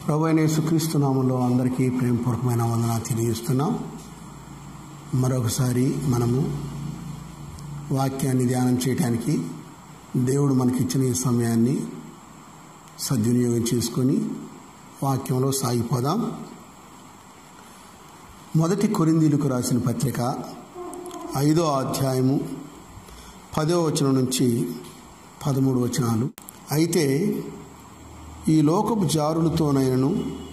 ప్రభు అయిన యేసుక్రీస్తు నామంలో అందరికీ ప్రేమపూర్వకమైన వందన తెలియజేస్తున్నాం మరొకసారి మనము వాక్యాన్ని ధ్యానం చేయడానికి దేవుడు మనకిచ్చిన ఈ సమయాన్ని సద్వినియోగం చేసుకొని వాక్యంలో సాగిపోదాం మొదటి కొరిందీలకు రాసిన పత్రిక ఐదో అధ్యాయము పదో వచనం నుంచి పదమూడు వచనాలు అయితే ఈ లోకపు జారులతోనైనను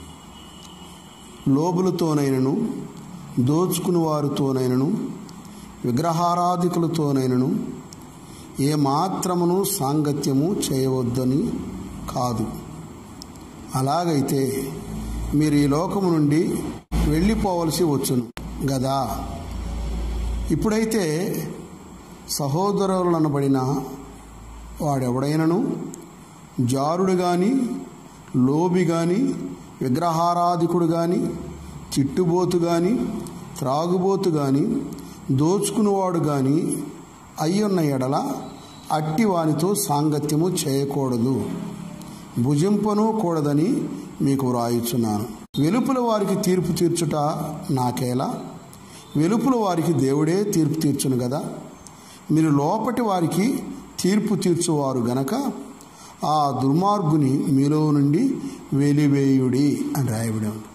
లోబులతోనైనను దోచుకుని వారితోనైనను విగ్రహారాధికులతోనైనను ఏమాత్రమును సాంగత్యము చేయవద్దని కాదు అలాగైతే మీరు ఈ లోకము నుండి వెళ్ళిపోవలసి వచ్చును గదా ఇప్పుడైతే సహోదరులనబడిన వాడెవడైనను జారుడు గాని లోబి గాని విగ్రహారాధికుడు గాని చిట్టుబోతు గాని త్రాగుబోతు గాని దోచుకునేవాడు గాని అయ్యున్న ఎడల అట్టి వానితో సాంగత్యము చేయకూడదు భుజింపను కూడదని మీకు వ్రాయిచున్నాను వెలుపుల వారికి తీర్పు తీర్చుట నాకేలా వెలుపుల వారికి దేవుడే తీర్పు తీర్చును కదా మీరు లోపటి వారికి తీర్పు తీర్చువారు గనక ఆ దుర్మార్గుని మీలో నుండి వెలివేయుడి అని రాయబడి ఉంది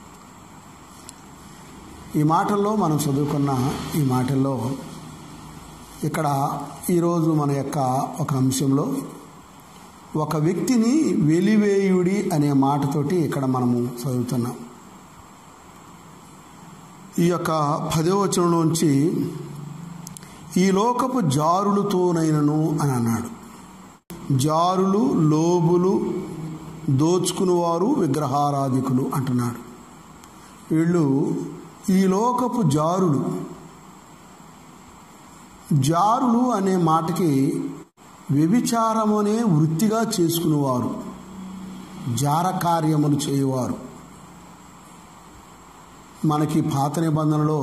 ఈ మాటల్లో మనం చదువుకున్న ఈ మాటల్లో ఇక్కడ ఈరోజు మన యొక్క ఒక అంశంలో ఒక వ్యక్తిని వెలివేయుడి అనే మాటతోటి ఇక్కడ మనము చదువుతున్నాం ఈ యొక్క పదో వచనంలోంచి ఈ లోకపు జారులతోనైనను అని అన్నాడు జారులు లోబులు దోచుకునివారు విగ్రహారాధికులు అంటున్నాడు వీళ్ళు ఈ లోకపు జారులు జారులు అనే మాటకి వ్యభిచారం అనే వృత్తిగా చేసుకునేవారు జార కార్యములు చేయువారు మనకి పాత నిబంధనలో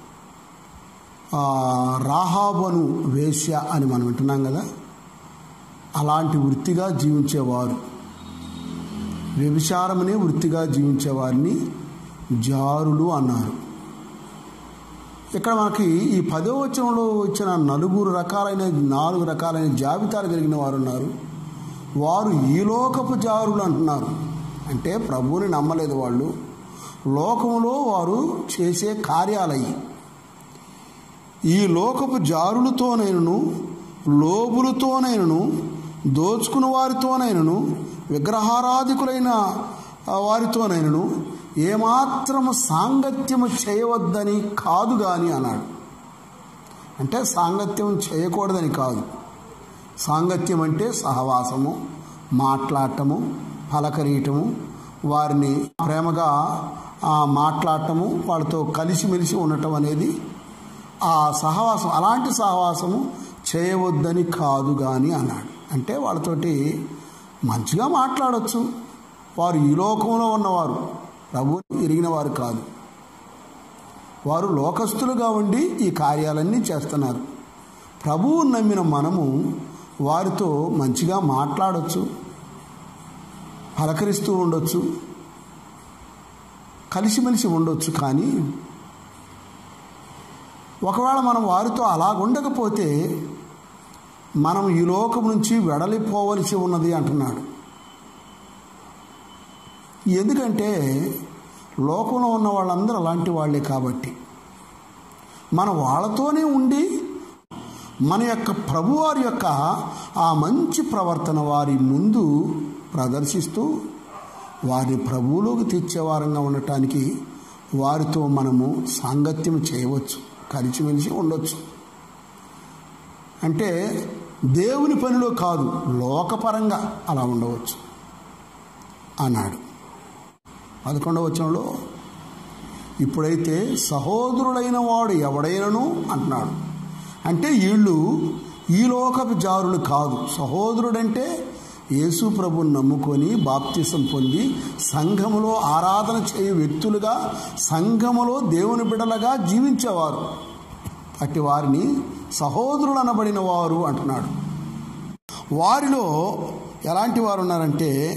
రాహాబను వేశ్య అని మనం వింటున్నాం కదా అలాంటి వృత్తిగా జీవించేవారు వ్యభిచారమనే వృత్తిగా జీవించేవారిని జారులు అన్నారు ఇక్కడ మనకి ఈ పదో వచనంలో వచ్చిన నలుగురు రకాలైన నాలుగు రకాలైన జాబితాలు కలిగిన వారు ఉన్నారు వారు ఈ లోకపు జారులు అంటున్నారు అంటే ప్రభువుని నమ్మలేదు వాళ్ళు లోకంలో వారు చేసే కార్యాలయ్యి ఈ లోకపు జారులతోనైనను లోబులతోనైనను దోచుకుని వారితోనైనను విగ్రహారాధికులైన వారితోనైనను ఏమాత్రము సాంగత్యము చేయవద్దని కాదు గాని అన్నాడు అంటే సాంగత్యం చేయకూడదని కాదు సాంగత్యం అంటే సహవాసము మాట్లాడటము పలకరీయటము వారిని ప్రేమగా మాట్లాడటము వాళ్ళతో కలిసిమెలిసి ఉండటం అనేది ఆ సహవాసం అలాంటి సహవాసము చేయవద్దని కాదు కానీ అన్నాడు అంటే వాళ్ళతోటి మంచిగా మాట్లాడవచ్చు వారు ఈ లోకంలో ఉన్నవారు ప్రభు ఎరిగిన వారు కాదు వారు లోకస్తులుగా ఉండి ఈ కార్యాలన్నీ చేస్తున్నారు ప్రభువు నమ్మిన మనము వారితో మంచిగా మాట్లాడవచ్చు పలకరిస్తూ ఉండొచ్చు కలిసిమెలిసి ఉండొచ్చు కానీ ఒకవేళ మనం వారితో అలా ఉండకపోతే మనం ఈ లోకం నుంచి వెడలిపోవలసి ఉన్నది అంటున్నాడు ఎందుకంటే లోకంలో ఉన్న వాళ్ళందరూ అలాంటి వాళ్ళే కాబట్టి మన వాళ్ళతోనే ఉండి మన యొక్క ప్రభువారి యొక్క ఆ మంచి ప్రవర్తన వారి ముందు ప్రదర్శిస్తూ వారిని ప్రభువులోకి తెచ్చేవారంగా ఉండటానికి వారితో మనము సాంగత్యం చేయవచ్చు కలిసిమెలిసి ఉండొచ్చు అంటే దేవుని పనిలో కాదు లోకపరంగా అలా ఉండవచ్చు అన్నాడు పదకొండవ వచనంలో ఇప్పుడైతే సహోదరుడైన వాడు ఎవడైనను అంటున్నాడు అంటే వీళ్ళు ఈ లోకపు జారులు కాదు సహోదరుడంటే యేసు ప్రభుని నమ్ముకొని బాప్తిసం పొంది సంఘములో ఆరాధన చేయు వ్యక్తులుగా సంఘములో దేవుని బిడలగా జీవించేవారు అట్టి వారిని సహోదరులు అనబడిన వారు అంటున్నాడు వారిలో ఎలాంటి వారు ఉన్నారంటే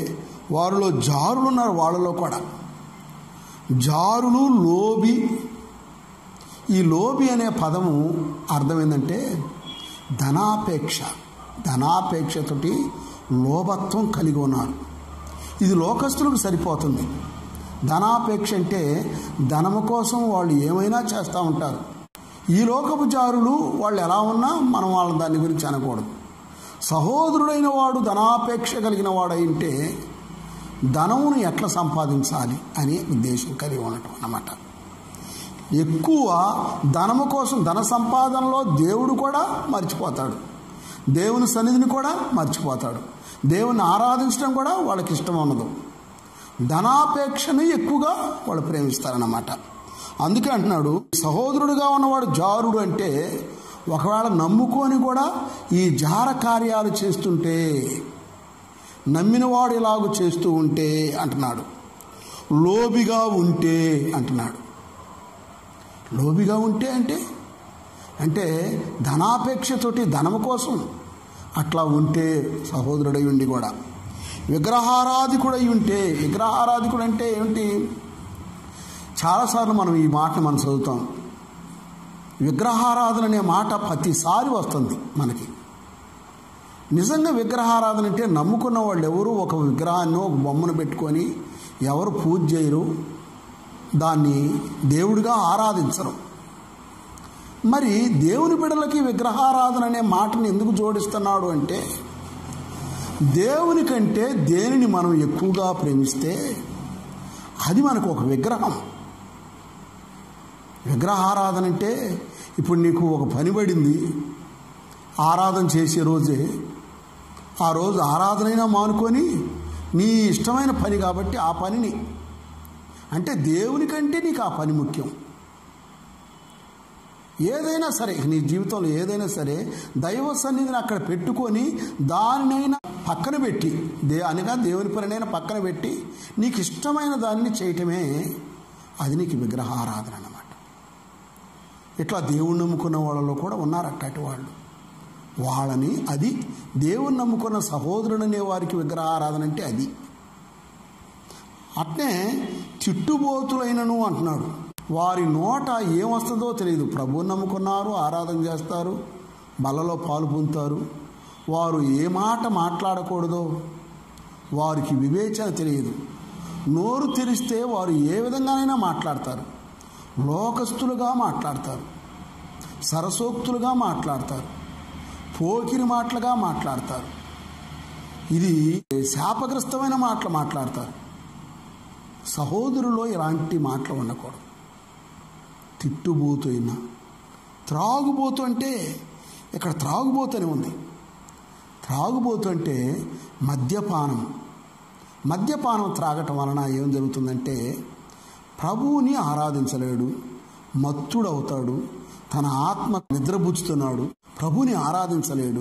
వారిలో జారులు ఉన్నారు వాళ్ళలో కూడా జారులు లోబి ఈ లోబి అనే పదము అర్థం ఏంటంటే ధనాపేక్ష ధనాపేక్షతోటి లోభత్వం కలిగి ఉన్నారు ఇది లోకస్తులకు సరిపోతుంది ధనాపేక్ష అంటే ధనము కోసం వాళ్ళు ఏమైనా చేస్తూ ఉంటారు ఈ లోకపు జారులు వాళ్ళు ఎలా ఉన్నా మనం వాళ్ళ దాని గురించి అనకూడదు సహోదరుడైన వాడు ధనాపేక్ష కలిగిన వాడైంటే ధనమును ఎట్లా సంపాదించాలి అనే ఉద్దేశం కలిగి ఉండటం అన్నమాట ఎక్కువ ధనము కోసం ధన సంపాదనలో దేవుడు కూడా మర్చిపోతాడు దేవుని సన్నిధిని కూడా మర్చిపోతాడు దేవుని ఆరాధించడం కూడా వాళ్ళకి ఇష్టం ఉండదు ధనాపేక్షను ఎక్కువగా వాళ్ళు ప్రేమిస్తారన్నమాట అందుకే అంటున్నాడు సహోదరుడుగా ఉన్నవాడు జారుడు అంటే ఒకవేళ నమ్ముకొని కూడా ఈ జార కార్యాలు చేస్తుంటే నమ్మినవాడు ఇలాగూ చేస్తూ ఉంటే అంటున్నాడు లోబిగా ఉంటే అంటున్నాడు లోబిగా ఉంటే అంటే అంటే ధనాపేక్షతోటి ధనము కోసం అట్లా ఉంటే సహోదరుడై ఉండి కూడా విగ్రహారాధికుడై ఉంటే విగ్రహారాధికుడు అంటే ఏమిటి చాలాసార్లు మనం ఈ మాటను మనం చదువుతాం విగ్రహారాధన అనే మాట ప్రతిసారి వస్తుంది మనకి నిజంగా విగ్రహారాధన అంటే నమ్ముకున్న వాళ్ళు ఎవరు ఒక విగ్రహాన్ని ఒక బొమ్మను పెట్టుకొని ఎవరు పూజ చేయరు దాన్ని దేవుడిగా ఆరాధించరు మరి దేవుని బిడలకి విగ్రహారాధన అనే మాటని ఎందుకు జోడిస్తున్నాడు అంటే దేవుని కంటే దేనిని మనం ఎక్కువగా ప్రేమిస్తే అది మనకు ఒక విగ్రహం విగ్రహారాధన అంటే ఇప్పుడు నీకు ఒక పని పడింది ఆరాధన చేసే రోజే ఆ రోజు ఆరాధనైనా మానుకొని నీ ఇష్టమైన పని కాబట్టి ఆ పనిని అంటే దేవుని కంటే నీకు ఆ పని ముఖ్యం ఏదైనా సరే నీ జీవితంలో ఏదైనా సరే దైవ సన్నిధిని అక్కడ పెట్టుకొని దానినైనా పక్కన పెట్టి దే అనగా దేవుని పనినైనా పక్కన పెట్టి నీకు ఇష్టమైన దాన్ని చేయటమే అది నీకు విగ్రహారాధన అన్నమాట ఇట్లా దేవుణ్ణి నమ్ముకున్న వాళ్ళలో కూడా ఉన్నారు అట్టటి వాళ్ళు వాళ్ళని అది దేవుని నమ్ముకున్న సహోదరుడనే వారికి విగ్రహారాధన అంటే అది అట్నే తిట్టుబోతులైనను అంటున్నాడు వారి నోట ఏమొస్తుందో తెలియదు ప్రభువుని నమ్ముకున్నారు ఆరాధన చేస్తారు బలలో పాలు పొందుతారు వారు ఏ మాట మాట్లాడకూడదో వారికి వివేచన తెలియదు నోరు తెరిస్తే వారు ఏ విధంగానైనా మాట్లాడతారు లోకస్తులుగా మాట్లాడతారు సరసోక్తులుగా మాట్లాడతారు పోకిరి మాటలుగా మాట్లాడతారు ఇది శాపగ్రస్తమైన మాటలు మాట్లాడతారు సహోదరులో ఇలాంటి మాటలు ఉండకూడదు తిట్టుబోతు అయినా త్రాగుబోతు అంటే ఇక్కడ త్రాగుబోతు అని ఉంది త్రాగుబోతు అంటే మద్యపానం మద్యపానం త్రాగటం వలన ఏం జరుగుతుందంటే ప్రభువుని ఆరాధించలేడు మత్తుడవుతాడు తన ఆత్మ నిద్రపుచ్చుతున్నాడు ప్రభుని ఆరాధించలేడు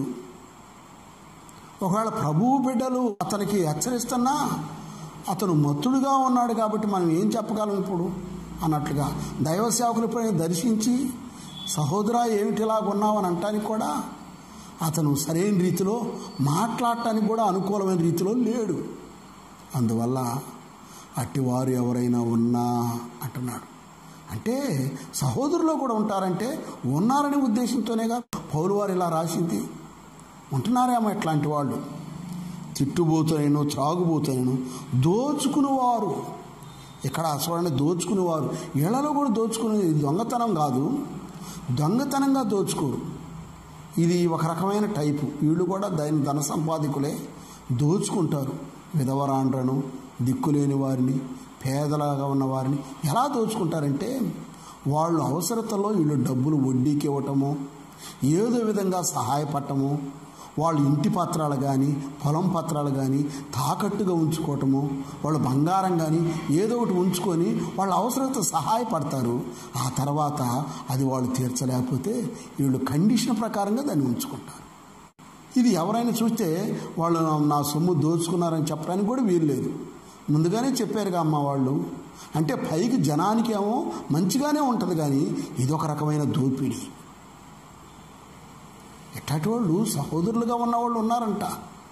ఒకవేళ ప్రభువు బిడ్డలు అతనికి హెచ్చరిస్తున్నా అతను మత్తుడుగా ఉన్నాడు కాబట్టి మనం ఏం చెప్పగలం ఇప్పుడు అన్నట్లుగా దైవ సేవకులు ఎప్పుడైనా దర్శించి సహోదరా ఏమిటి ఇలాగ ఉన్నావు అని అంటానికి కూడా అతను సరైన రీతిలో మాట్లాడటానికి కూడా అనుకూలమైన రీతిలో లేడు అందువల్ల అట్టివారు ఎవరైనా ఉన్నా అంటున్నాడు అంటే సహోదరులో కూడా ఉంటారంటే ఉన్నారనే ఉద్దేశంతోనేగా పౌరు వారు ఇలా రాసింది ఉంటున్నారేమో ఇట్లాంటి వాళ్ళు తిట్టుబోతునను త్రాగుబోతునను దోచుకునేవారు ఇక్కడ చూడండి దోచుకునేవారు ఇళ్లలో కూడా దోచుకునేది దొంగతనం కాదు దొంగతనంగా దోచుకోరు ఇది ఒక రకమైన టైపు వీళ్ళు కూడా దాని ధన సంపాదికులే దోచుకుంటారు విధవరాండ్రను దిక్కులేని వారిని పేదలాగా ఉన్న వారిని ఎలా దోచుకుంటారంటే వాళ్ళు అవసరతలో వీళ్ళు డబ్బులు వడ్డీకి ఇవ్వటము ఏదో విధంగా సహాయపడటము వాళ్ళ ఇంటి పత్రాలు కానీ పొలం పత్రాలు కానీ తాకట్టుగా ఉంచుకోవటము వాళ్ళ బంగారం కానీ ఏదో ఒకటి ఉంచుకొని వాళ్ళ అవసరత సహాయపడతారు ఆ తర్వాత అది వాళ్ళు తీర్చలేకపోతే వీళ్ళు కండిషన్ ప్రకారంగా దాన్ని ఉంచుకుంటారు ఇది ఎవరైనా చూస్తే వాళ్ళు నా సొమ్ము దోచుకున్నారని చెప్పడానికి కూడా వీలు లేదు ముందుగానే చెప్పారుగా అమ్మ వాళ్ళు అంటే పైకి జనానికి ఏమో మంచిగానే ఉంటుంది కానీ ఇదొక రకమైన దోపిడీ ఇట్లాంటి వాళ్ళు సహోదరులుగా ఉన్నవాళ్ళు ఉన్నారంట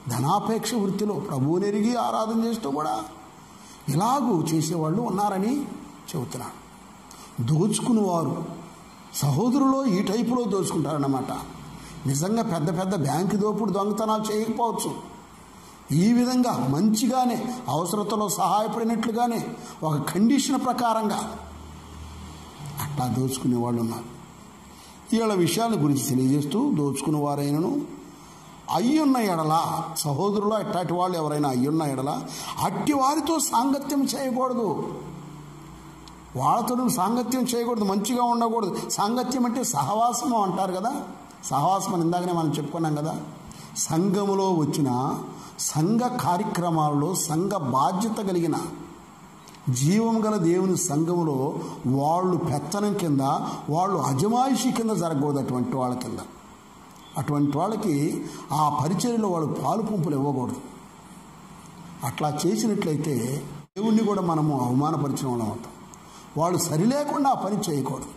ధనాపేక్ష వృత్తిలో ప్రభువుని ఎరిగి ఆరాధన చేస్తూ కూడా ఇలాగూ చేసేవాళ్ళు ఉన్నారని చెబుతున్నాడు దోచుకునేవారు సహోదరులో ఈ టైపులో దోచుకుంటారన్నమాట నిజంగా పెద్ద పెద్ద బ్యాంకు దోపుడు దొంగతనాలు చేయకపోవచ్చు ఈ విధంగా మంచిగానే అవసరతలో సహాయపడినట్లుగానే ఒక కండిషన్ ప్రకారంగా అట్లా దోచుకునే వాళ్ళు ఉన్నారు వీళ్ళ విషయాల గురించి తెలియజేస్తూ దోచుకునే వారైనను అయ్యున్న ఎడల సహోదరులు అట్టాటి వాళ్ళు ఎవరైనా అయ్యున్న ఎడల అట్టి వారితో సాంగత్యం చేయకూడదు వాళ్ళతో నువ్వు సాంగత్యం చేయకూడదు మంచిగా ఉండకూడదు సాంగత్యం అంటే సహవాసము అంటారు కదా సహవాసం అని ఇందాకనే మనం చెప్పుకున్నాం కదా సంఘములో వచ్చిన సంఘ కార్యక్రమాల్లో సంఘ బాధ్యత కలిగిన జీవం గల దేవుని సంఘములో వాళ్ళు పెత్తనం కింద వాళ్ళు అజమాయిషి కింద జరగకూడదు అటువంటి వాళ్ళ కింద అటువంటి వాళ్ళకి ఆ పరిచర్యలో వాళ్ళు పాలు పంపులు ఇవ్వకూడదు అట్లా చేసినట్లయితే దేవుణ్ణి కూడా మనము అవమానపరిచిన వాళ్ళం అవుతాం వాళ్ళు సరిలేకుండా ఆ పని చేయకూడదు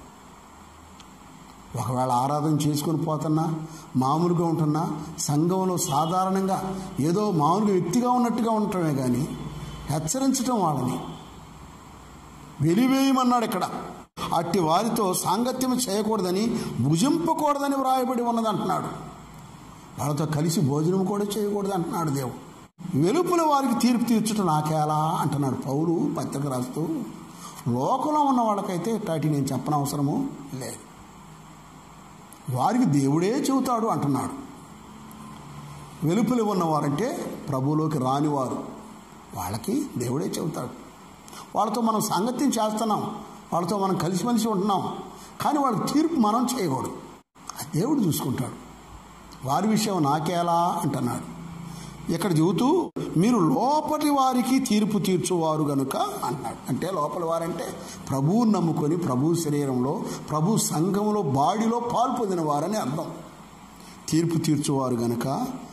ఒకవేళ ఆరాధన చేసుకొని పోతున్నా మామూలుగా ఉంటున్నా సంఘంలో సాధారణంగా ఏదో మామూలుగా వ్యక్తిగా ఉన్నట్టుగా ఉండటమే కానీ హెచ్చరించటం వాళ్ళని వెలివేయమన్నాడు ఇక్కడ అట్టి వారితో సాంగత్యం చేయకూడదని భుజింపకూడదని వ్రాయబడి ఉన్నది అంటున్నాడు వాళ్ళతో కలిసి భోజనం కూడా చేయకూడదు అంటున్నాడు దేవుడు వెలుపుల వారికి తీర్పు తీర్చుట నాకేలా అంటున్నాడు పౌరు పత్రిక రాస్తూ లోకంలో ఉన్న వాళ్ళకైతే ఇట్లాంటి నేను చెప్పనవసరము లేదు వారికి దేవుడే చెబుతాడు అంటున్నాడు వెలుపులు ఉన్నవారంటే ప్రభువులోకి రానివారు వాళ్ళకి దేవుడే చెబుతాడు వాళ్ళతో మనం సాంగత్యం చేస్తున్నాం వాళ్ళతో మనం కలిసిమెలిసి ఉంటున్నాం కానీ వాళ్ళకి తీర్పు మనం చేయకూడదు అది దేవుడు చూసుకుంటాడు వారి విషయం నాకేలా అంటున్నాడు ఇక్కడ చెబుతూ మీరు లోపలి వారికి తీర్పు తీర్చువారు గనుక అన్నాడు అంటే లోపలి వారంటే ప్రభువు నమ్ముకొని ప్రభు శరీరంలో ప్రభు సంఘంలో బాడీలో పాలు పొందిన వారని అర్థం తీర్పు తీర్చువారు గనుక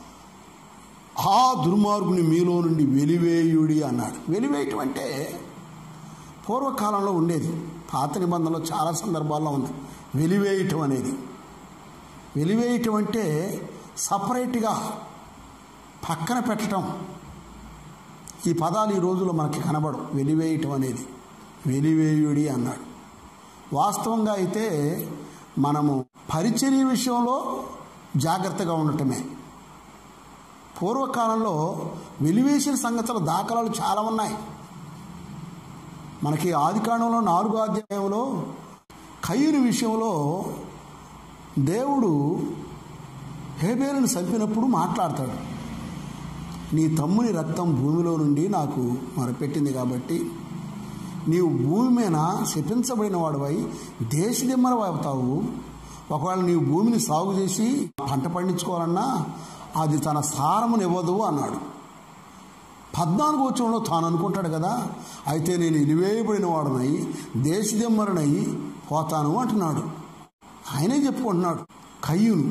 ఆ దుర్మార్గుని మీలో నుండి వెలివేయుడి అన్నాడు వెలివేయటం అంటే పూర్వకాలంలో ఉండేది పాత నిబంధనలో చాలా సందర్భాల్లో ఉంది వెలివేయటం అనేది వెలివేయటం అంటే సపరేట్గా పక్కన పెట్టడం ఈ పదాలు ఈ రోజుల్లో మనకి కనబడు వెలివేయటం అనేది వెలివేయుడి అన్నాడు వాస్తవంగా అయితే మనము పరిచర్య విషయంలో జాగ్రత్తగా ఉండటమే పూర్వకాలంలో వెలివేసిన సంగతుల దాఖలాలు చాలా ఉన్నాయి మనకి ఆదికాండంలో నాలుగో అధ్యాయంలో కయ్యూని విషయంలో దేవుడు హేబేలును చంపినప్పుడు మాట్లాడతాడు నీ తమ్ముని రక్తం భూమిలో నుండి నాకు మొరపెట్టింది కాబట్టి నీవు భూమి మీద శపించబడిన వాడివై దేశదిమ్మర అవుతావు ఒకవేళ నీవు భూమిని సాగు చేసి పంట పండించుకోవాలన్నా అది తన సారమును ఇవ్వదు అన్నాడు పద్నాలుగు వచ్చంలో తాను అనుకుంటాడు కదా అయితే నేను ఇలివేయబడిన వాడునై దేశదిమ్మరనై పోతాను అంటున్నాడు ఆయనే చెప్పుకుంటున్నాడు కయ్యూను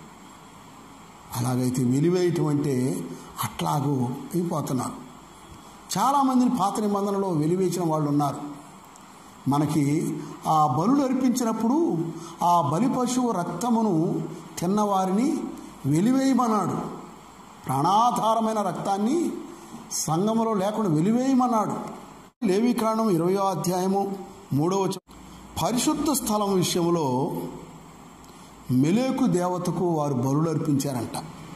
అలాగైతే వెలివేయటం అంటే అట్లాగూ అయిపోతున్నారు చాలామందిని పాత నిబంధనలో వెలివేసిన వాళ్ళు ఉన్నారు మనకి ఆ బలులు అర్పించినప్పుడు ఆ బలి పశువు రక్తమును తిన్నవారిని వెలివేయమన్నాడు ప్రాణాధారమైన రక్తాన్ని సంగములో లేకుండా వెలివేయమన్నాడు లేవికాండం ఇరవయో అధ్యాయము మూడవ వచనం. పరిశుద్ధ స్థలం విషయంలో మెలేకు దేవతకు వారు బలులు అర్పించారంట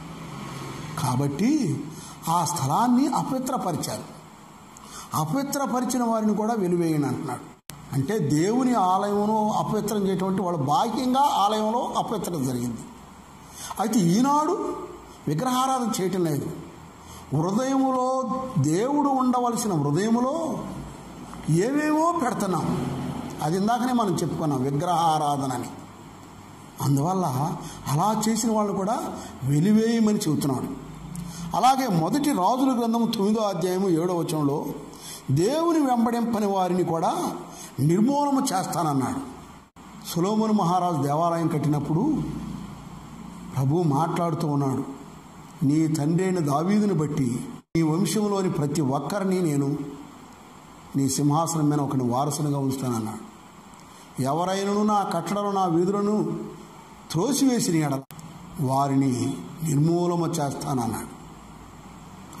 కాబట్టి ఆ స్థలాన్ని అపవిత్రపరిచారు అపవిత్రపరిచిన వారిని కూడా వెలివేయని అంటున్నాడు అంటే దేవుని ఆలయమును అపవిత్రం చేయటువంటి వాళ్ళు బాహ్యంగా ఆలయంలో అపవిత్రత జరిగింది అయితే ఈనాడు విగ్రహారాధన చేయటం లేదు హృదయములో దేవుడు ఉండవలసిన హృదయములో ఏవేవో పెడుతున్నాం అది ఇందాకనే మనం చెప్పుకున్నాం విగ్రహారాధనని అందువల్ల అలా చేసిన వాళ్ళు కూడా వెలివేయమని చెబుతున్నాడు అలాగే మొదటి రాజుల గ్రంథం తొమ్మిదో అధ్యాయము ఏడో వచనంలో దేవుని వెంబడింపని వారిని కూడా నిర్మూలన చేస్తానన్నాడు సులోమును మహారాజు దేవాలయం కట్టినప్పుడు ప్రభు మాట్లాడుతూ ఉన్నాడు నీ తండ్రి అయిన దావీదుని బట్టి నీ వంశంలోని ప్రతి ఒక్కరిని నేను నీ సింహాసనం మీద ఒకని వారసునిగా ఉంచుతానన్నాడు ఎవరైనను నా కట్టడలు నా వీధులను త్రోసివేసిన ఎడల వారిని నిర్మూలన చేస్తానన్నాడు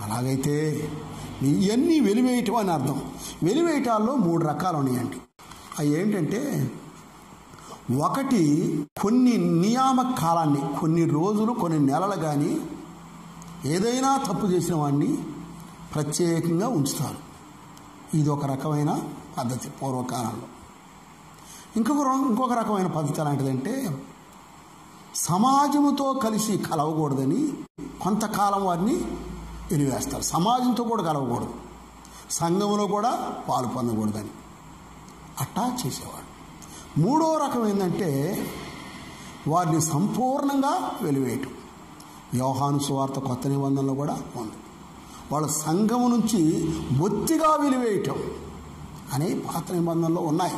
అలాగైతే ఇవన్నీ వెలివేయటం అని అర్థం వెలివేయటాల్లో మూడు రకాలు ఉన్నాయండి అవి ఏంటంటే ఒకటి కొన్ని నియామక కాలాన్ని కొన్ని రోజులు కొన్ని నెలలు కానీ ఏదైనా తప్పు చేసిన వాడిని ప్రత్యేకంగా ఉంచుతారు ఇది ఒక రకమైన పద్ధతి పూర్వకాలంలో ఇంకొక ర- ఇంకొక రకమైన పద్ధతి ఎలాంటిదంటే సమాజముతో కలిసి కలవకూడదని కొంతకాలం వారిని వెలివేస్తారు సమాజంతో కూడా కలవకూడదు సంఘంలో కూడా పాలు పొందకూడదని అట్టా చేసేవాడు మూడో రకం ఏంటంటే వారిని సంపూర్ణంగా వెలివేయటం యోహాను సువార్త కొత్త నిబంధనలో కూడా ఉంది వాళ్ళ సంఘము నుంచి బొత్తిగా వెలివేయటం అనే పాత నిబంధనలో ఉన్నాయి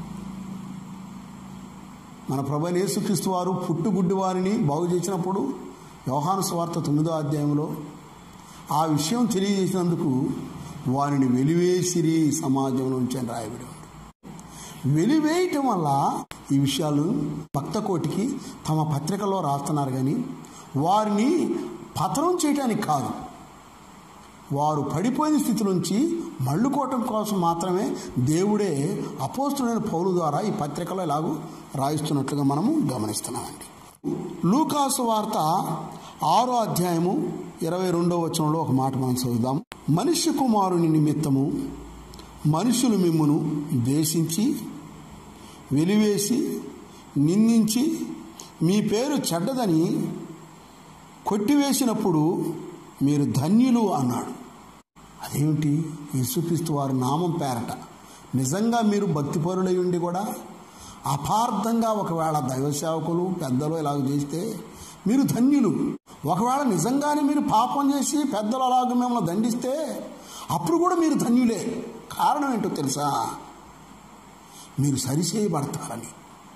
మన ప్రభు యేసుక్రీస్తు వారు పుట్టుగుడ్డి వారిని బాగు చేసినప్పుడు యోహాను సువార్త తొమ్మిదో అధ్యాయంలో ఆ విషయం తెలియజేసినందుకు వారిని వెలివేసిరి సమాజం నుంచి అని రాయబడి ఉంది వెలివేయటం వల్ల ఈ విషయాలు భక్తకోటికి తమ పత్రికలో రాస్తున్నారు కానీ వారిని పతనం చేయటానికి కాదు వారు పడిపోయిన స్థితి నుంచి మళ్ళుకోవటం కోసం మాత్రమే దేవుడే అపోస్తుడైన పౌలు ద్వారా ఈ పత్రికలో ఇలాగూ రాయిస్తున్నట్లుగా మనము గమనిస్తున్నామండి లూకాసు వార్త ఆరో అధ్యాయము ఇరవై రెండో వచనంలో ఒక మాట మనం చదువుదాం మనుష్య కుమారుని నిమిత్తము మనుషులు మిమ్మును ద్వేషించి వెలివేసి నిందించి మీ పేరు చెడ్డదని కొట్టివేసినప్పుడు మీరు ధన్యులు అన్నాడు అదేమిటి యేసుక్రీస్తు వారి నామం పేరట నిజంగా మీరు భక్తిపరులై ఉండి కూడా అపార్థంగా ఒకవేళ దైవ సేవకులు పెద్దలు ఇలాగ చేస్తే మీరు ధన్యులు ఒకవేళ నిజంగానే మీరు పాపం చేసి పెద్దలు అలాగ మిమ్మల్ని దండిస్తే అప్పుడు కూడా మీరు ధన్యులే కారణం ఏంటో తెలుసా మీరు సరిచేయబడతారని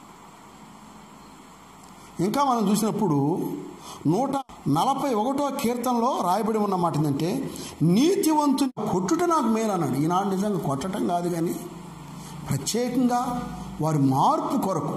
ఇంకా మనం చూసినప్పుడు నూట నలభై ఒకటో కీర్తనలో రాయబడి ఉన్న మాట ఏంటంటే నీతివంతు కొట్టుట నాకు మేలు అన్నాడు ఈనాడు నిజంగా కొట్టడం కాదు కానీ ప్రత్యేకంగా వారి మార్పు కొరకు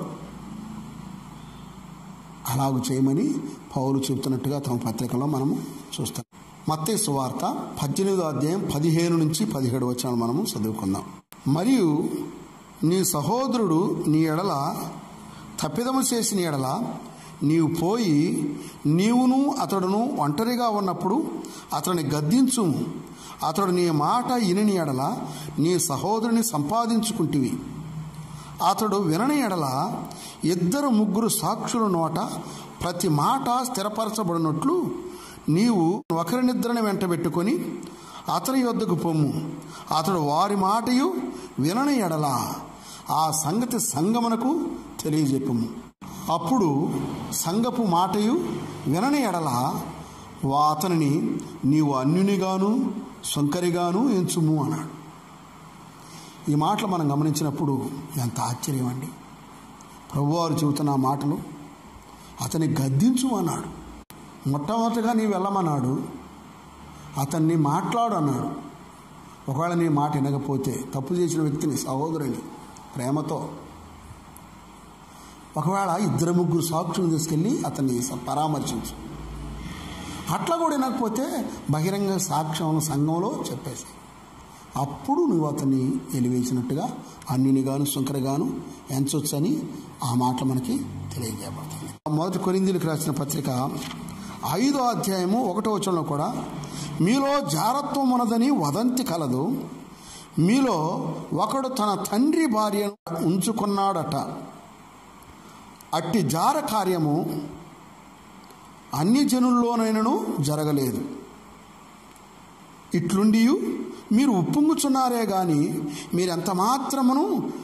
అలాగూ చేయమని పౌలు చెబుతున్నట్టుగా తమ పత్రికలో మనము చూస్తాం మత్తే సువార్త పద్దెనిమిదో అధ్యాయం పదిహేను నుంచి పదిహేడు వచ్చాను మనము చదువుకుందాం మరియు నీ సహోదరుడు నీ ఎడల తప్పిదము చేసిన ఎడల నీవు పోయి నీవును అతడును ఒంటరిగా ఉన్నప్పుడు అతడిని గద్దించు అతడు నీ మాట ఇనని ఎడల నీ సహోదరుని సంపాదించుకుంటివి అతడు వినని ఎడల ఇద్దరు ముగ్గురు సాక్షుల నోట ప్రతి మాట స్థిరపరచబడినట్లు నీవు ఒకరినిద్దరిని వెంటబెట్టుకొని అతని యొద్దకు పొమ్ము అతడు వారి మాటయు వినని ఎడల ఆ సంగతి సంగమునకు తెలియజెప్పుము అప్పుడు సంగపు మాటయు వినని ఎడల వా అతనిని నీవు అన్యునిగాను సొంకరిగాను ఎంచుము అన్నాడు ఈ మాటలు మనం గమనించినప్పుడు ఎంత ఆశ్చర్యం అండి ప్రభువారు చెబుతున్న ఆ మాటలు అతన్ని గద్దించు అన్నాడు మొట్టమొదటిగా నీ వెళ్ళమన్నాడు అతన్ని మాట్లాడు అన్నాడు ఒకవేళ నీ మాట వినకపోతే తప్పు చేసిన వ్యక్తిని సహోదరుని ప్రేమతో ఒకవేళ ఇద్దరు ముగ్గురు సాక్షులు తీసుకెళ్ళి అతన్ని పరామర్శించు అట్లా కూడా వినకపోతే బహిరంగ సాక్ష్యం సంఘంలో చెప్పేసి అప్పుడు నువ్వు అతన్ని ఎలివేసినట్టుగా అన్నినిగాను శుంకరగాను ఎంచొచ్చని ఆ మాట మనకి తెలియజేయబడుతుంది మొదటి కొరిందీలకు రాసిన పత్రిక ఐదో అధ్యాయము ఒకటో వచనంలో కూడా మీలో జారత్వం ఉన్నదని వదంతి కలదు మీలో ఒకడు తన తండ్రి భార్యను ఉంచుకున్నాడట అట్టి జార కార్యము అన్ని జనుల్లోనైనను జరగలేదు ఇట్లుండి మీరు ఉప్పొంగుచున్నారే గాని మీరెంత మాత్రమును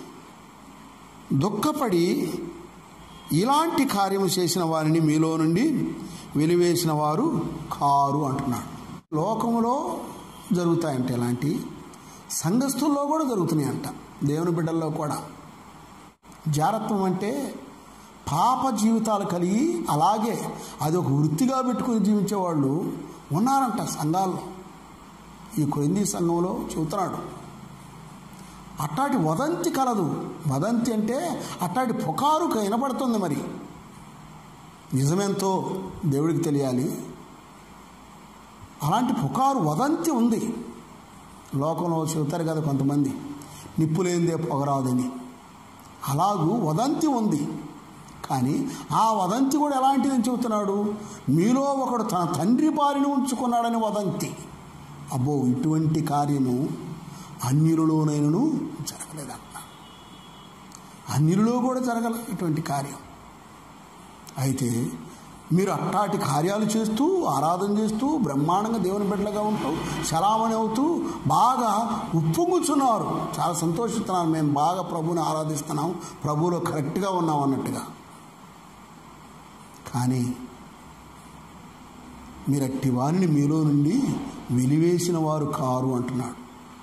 దుఃఖపడి ఇలాంటి కార్యము చేసిన వారిని మీలో నుండి వెలివేసిన వారు కారు అంటున్నాడు లోకంలో జరుగుతాయంట ఇలాంటి సంఘస్థుల్లో కూడా జరుగుతున్నాయి అంట దేవుని బిడ్డల్లో కూడా జారత్వం అంటే పాప జీవితాలు కలిగి అలాగే అది ఒక వృత్తిగా పెట్టుకుని జీవించే వాళ్ళు ఉన్నారంట సంఘాల్లో ఈ కొరింది సంఘంలో చూస్తున్నాడు అట్టాటి వదంతి కలదు వదంతి అంటే అట్టాటి పుకారు వినపడుతుంది మరి నిజమెంతో దేవుడికి తెలియాలి అలాంటి పుకారు వదంతి ఉంది లోకంలో చెబుతారు కదా కొంతమంది నిప్పులేందే పొగరాదని అలాగూ వదంతి ఉంది కానీ ఆ వదంతి కూడా ఎలాంటిదని చెబుతున్నాడు మీలో ఒకడు తన తండ్రి బారిని ఉంచుకున్నాడని వదంతి అబ్బో ఇటువంటి కార్యము అన్యులలోనైనను జరగలేదంట అన్యులలో కూడా జరగల ఇటువంటి కార్యం అయితే మీరు అట్టాటి కార్యాలు చేస్తూ ఆరాధన చేస్తూ బ్రహ్మాండంగా దేవుని బిడ్డలుగా ఉంటూ చలామణి అవుతూ బాగా ఉప్పొంగుచున్నారు చాలా సంతోషిస్తున్నాను మేము బాగా ప్రభువుని ఆరాధిస్తున్నాం ప్రభువులో కరెక్ట్గా ఉన్నాం అన్నట్టుగా కానీ మీరట్టి వారిని మీలో నుండి వెలివేసిన వారు కారు అంటున్నాడు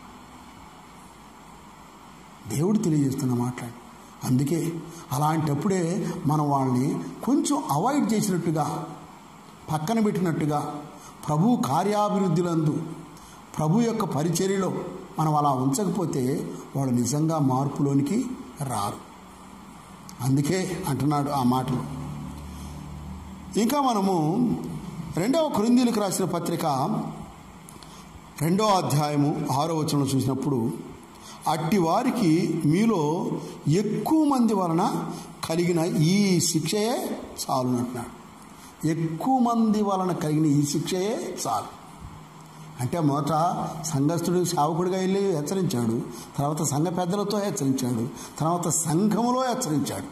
దేవుడు తెలియజేస్తున్న మాట్లాడి అందుకే అలాంటప్పుడే మనం వాళ్ళని కొంచెం అవాయిడ్ చేసినట్టుగా పక్కన పెట్టినట్టుగా ప్రభు కార్యాభివృద్ధిలందు ప్రభు యొక్క పరిచర్యలో మనం అలా ఉంచకపోతే వాళ్ళు నిజంగా మార్పులోనికి రారు అందుకే అంటున్నాడు ఆ మాటలు ఇంకా మనము రెండవ కృందీలకు రాసిన పత్రిక రెండో అధ్యాయము ఆరో వచనం చూసినప్పుడు అట్టి వారికి మీలో ఎక్కువ మంది వలన కలిగిన ఈ శిక్షయే చాలు అంటున్నాడు ఎక్కువ మంది వలన కలిగిన ఈ శిక్షయే చాలు అంటే మొదట సంఘస్థుడు సేవకుడిగా వెళ్ళి హెచ్చరించాడు తర్వాత సంఘ పెద్దలతో హెచ్చరించాడు తర్వాత సంఘములో హెచ్చరించాడు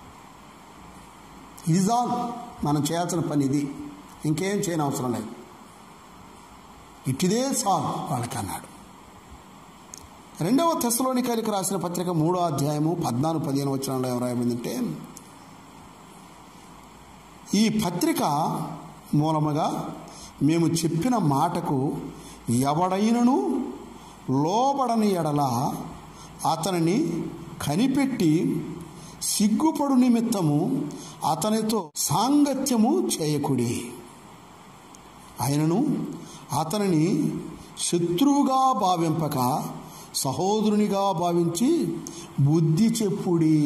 ఇది చాలు మనం చేయాల్సిన పని ఇది ఇంకేం చేయని అవసరం లేదు ఇట్టిదే చాలు వాళ్ళకి అన్నాడు రెండవ తెశలోనికాయలకు రాసిన పత్రిక మూడో అధ్యాయము పద్నాలుగు పదిహేను వచ్చినాలో ఏం రాయబడిందంటే ఈ పత్రిక మూలముగా మేము చెప్పిన మాటకు ఎవడైనను లోబడని ఎడల అతనిని కనిపెట్టి సిగ్గుపడు నిమిత్తము అతనితో సాంగత్యము చేయకుడి ఆయనను అతనిని శత్రువుగా భావింపక సహోదరునిగా భావించి బుద్ధి చెప్పుడి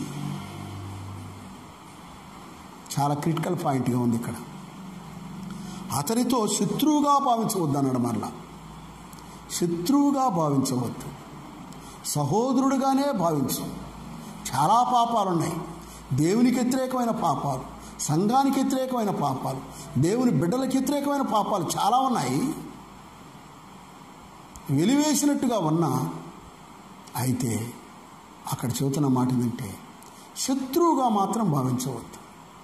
చాలా క్రిటికల్ పాయింట్గా ఉంది ఇక్కడ అతనితో శత్రువుగా భావించవద్దు అన్నాడు మరలా శత్రువుగా భావించవద్దు సహోదరుడుగానే భావించు చాలా పాపాలు ఉన్నాయి దేవునికి వ్యతిరేకమైన పాపాలు సంఘానికి వ్యతిరేకమైన పాపాలు దేవుని బిడ్డలకు వ్యతిరేకమైన పాపాలు చాలా ఉన్నాయి వెలివేసినట్టుగా ఉన్నా అయితే అక్కడ చెబుతున్న మాట ఏంటంటే శత్రువుగా మాత్రం భావించవద్దు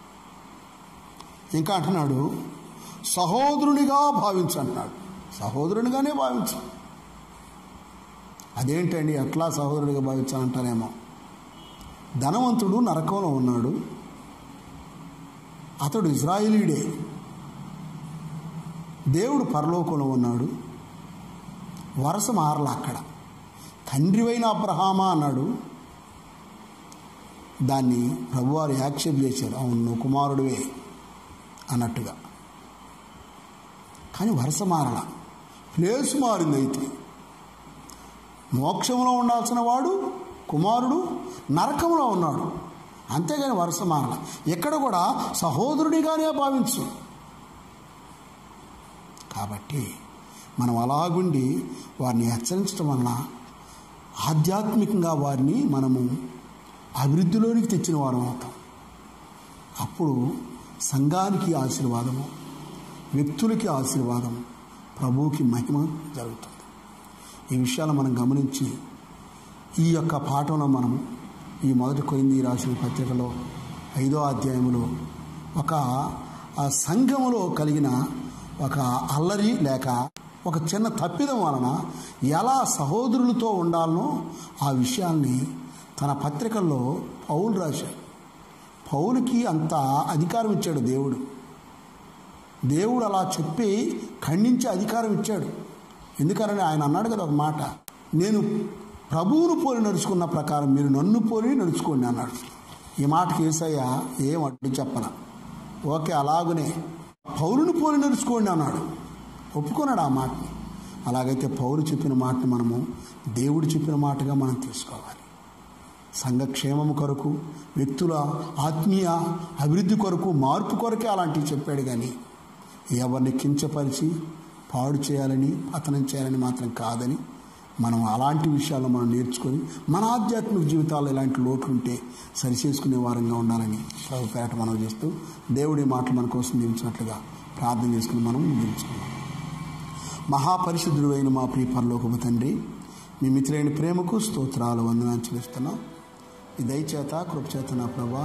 ఇంకా అంటున్నాడు సహోదరునిగా భావించు అంటున్నాడు సహోదరునిగానే భావించు అదేంటండి అట్లా సహోదరుడిగా భావించాలంటారేమో ధనవంతుడు నరకంలో ఉన్నాడు అతడు ఇజ్రాయిలీడే దేవుడు పరలోకంలో ఉన్నాడు వరస మారల అక్కడ తండ్రివైన అబ్రహామా అన్నాడు దాన్ని ప్రభువారు యాక్సెప్ట్ చేశారు అవును నువ్వు కుమారుడివే అన్నట్టుగా కానీ వరుస మారల ప్లేస్ మారింది అయితే మోక్షంలో ఉండాల్సిన వాడు కుమారుడు నరకంలో ఉన్నాడు అంతేగాని వరుస మారల ఎక్కడ కూడా సహోదరుడిగానే భావించు కాబట్టి మనం అలాగుండి వారిని హెచ్చరించడం వలన ఆధ్యాత్మికంగా వారిని మనము అభివృద్ధిలోనికి తెచ్చిన వారం అవుతాం అప్పుడు సంఘానికి ఆశీర్వాదము వ్యక్తులకి ఆశీర్వాదం ప్రభువుకి మహిమ జరుగుతుంది ఈ విషయాలు మనం గమనించి ఈ యొక్క పాఠంలో మనం ఈ మొదటి కొయింది రాసిన పత్రికలో ఐదో అధ్యాయంలో ఒక ఆ సంఘములో కలిగిన ఒక అల్లరి లేక ఒక చిన్న తప్పిదం వలన ఎలా సహోదరులతో ఉండాలనో ఆ విషయాల్ని తన పత్రికల్లో పౌలు రాశాడు పౌలుకి అంత అధికారం ఇచ్చాడు దేవుడు దేవుడు అలా చెప్పి ఖండించే అధికారం ఇచ్చాడు ఎందుకని ఆయన అన్నాడు కదా ఒక మాట నేను ప్రభువును పోలి నడుచుకున్న ప్రకారం మీరు నన్ను పోలి నడుచుకోండి అన్నాడు ఈ మాటకి ఏసయ్య ఏం అడ్డు చెప్పన ఓకే అలాగునే పౌరుని పోలి నడుచుకోండి అన్నాడు ఒప్పుకున్నాడు ఆ మాటని అలాగైతే పౌరు చెప్పిన మాటని మనము దేవుడు చెప్పిన మాటగా మనం తీసుకోవాలి సంఘక్షేమము కొరకు వ్యక్తుల ఆత్మీయ అభివృద్ధి కొరకు మార్పు కొరకే అలాంటివి చెప్పాడు కానీ ఎవరిని కించపరిచి పాడు చేయాలని పతనం చేయాలని మాత్రం కాదని మనం అలాంటి విషయాల్లో మనం నేర్చుకొని మన ఆధ్యాత్మిక జీవితాల్లో ఇలాంటి లోట్లు ఉంటే సరిచేసుకునే వారంగా ఉండాలని ప్రభు పేట మనం చేస్తూ దేవుడి మాటలు మన కోసం నిలిచినట్లుగా ప్రార్థన చేసుకుని మనం నిలుచుకున్నాం మహాపరిశుద్ధుడు అయిన మా ప్రియ పరలోకపు తండ్రి మీ మిత్రులైన ప్రేమకు స్తోత్రాలు వందనాలు చెల్లిస్తున్నాం ఈ దయచేత కృపచేత నా ప్రభా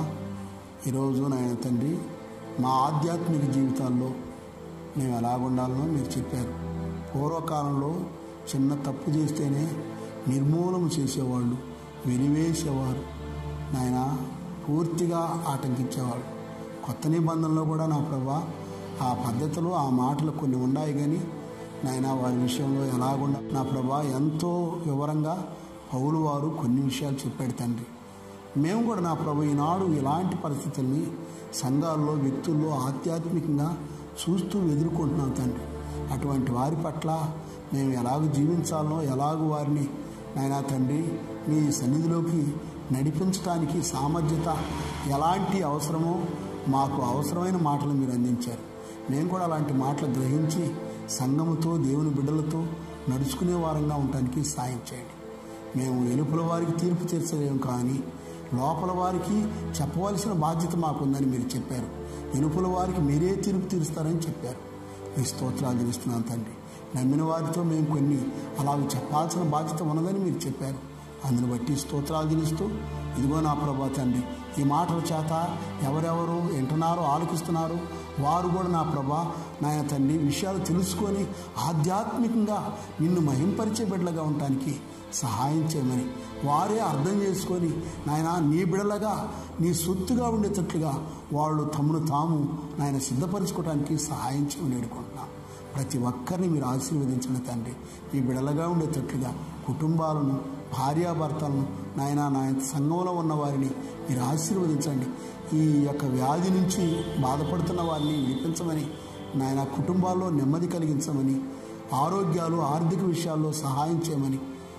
ఈరోజు నాయన తండ్రి మా ఆధ్యాత్మిక జీవితాల్లో మేము ఎలాగుండాలనో మీరు చెప్పారు పూర్వకాలంలో చిన్న తప్పు చేస్తేనే నిర్మూలన చేసేవాళ్ళు వెలివేసేవారు నాయన పూర్తిగా ఆటంకించేవాళ్ళు కొత్త నిబంధనలో కూడా నా ప్రభా ఆ పద్ధతులు ఆ మాటలు కొన్ని ఉన్నాయి కానీ నాయన వారి విషయంలో ఎలాగుండా నా ప్రభా ఎంతో వివరంగా పౌలు వారు కొన్ని విషయాలు చెప్పాడు తండ్రి మేము కూడా నా ప్రభు ఈనాడు ఇలాంటి పరిస్థితుల్ని సంఘాల్లో వ్యక్తుల్లో ఆధ్యాత్మికంగా చూస్తూ ఎదుర్కొంటున్నాం తండ్రి అటువంటి వారి పట్ల మేము ఎలాగ జీవించాలనో ఎలాగ వారిని నాయనా తండ్రి మీ సన్నిధిలోకి నడిపించడానికి సామర్థ్యత ఎలాంటి అవసరమో మాకు అవసరమైన మాటలు మీరు అందించారు మేము కూడా అలాంటి మాటలు గ్రహించి సంఘముతో దేవుని బిడ్డలతో నడుచుకునే వారంగా ఉండటానికి సాయం చేయండి మేము వెలుపల వారికి తీర్పు తీర్చలేము కానీ లోపల వారికి చెప్పవలసిన బాధ్యత మాకుందని మీరు చెప్పారు వెలుపల వారికి మీరే తీర్పు తీరుస్తారని చెప్పారు మీ స్తోత్రాలు తెలుస్తున్నాను తండ్రి నమ్మిన వారితో మేము కొన్ని అలాగ చెప్పాల్సిన బాధ్యత ఉన్నదని మీరు చెప్పారు అందును బట్టి స్తోత్రాలు తెలుస్తూ ఇదిగో నా ప్రభా తండ్రి ఈ మాటల చేత ఎవరెవరు వింటున్నారో ఆలకిస్తున్నారో వారు కూడా నా ప్రభా నాయన తండ్రి విషయాలు తెలుసుకొని ఆధ్యాత్మికంగా నిన్ను మహింపరిచే బిడ్డలుగా ఉండటానికి సహాయం చేయమని వారే అర్థం చేసుకొని నాయన నీ బిడలగా నీ సొత్తుగా ఉండేటట్లుగా వాళ్ళు తమను తాము నాయన సిద్ధపరచుకోవడానికి సహాయం చేయమని వేడుకుంటున్నాం ప్రతి ఒక్కరిని మీరు ఆశీర్వదించిన తండ్రి మీ బిడలగా ఉండేటట్లుగా కుటుంబాలను భార్యాభర్తలను నాయన నా సంఘంలో ఉన్న వారిని మీరు ఆశీర్వదించండి ఈ యొక్క వ్యాధి నుంచి బాధపడుతున్న వారిని విడిపించమని నాయన కుటుంబాల్లో నెమ్మది కలిగించమని ఆరోగ్యాలు ఆర్థిక విషయాల్లో సహాయం చేయమని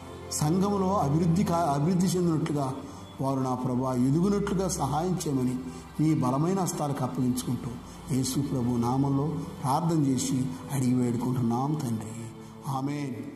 సంఘంలో అభివృద్ధి కా అభివృద్ధి చెందినట్లుగా వారు నా ప్రభా ఎదుగునట్లుగా సహాయం చేయమని మీ బలమైన హస్తాలకు అప్పగించుకుంటూ యేసు ప్రభు నామంలో ప్రార్థన చేసి అడిగి వేడుకుంటున్నాం తండ్రి ఆమెన్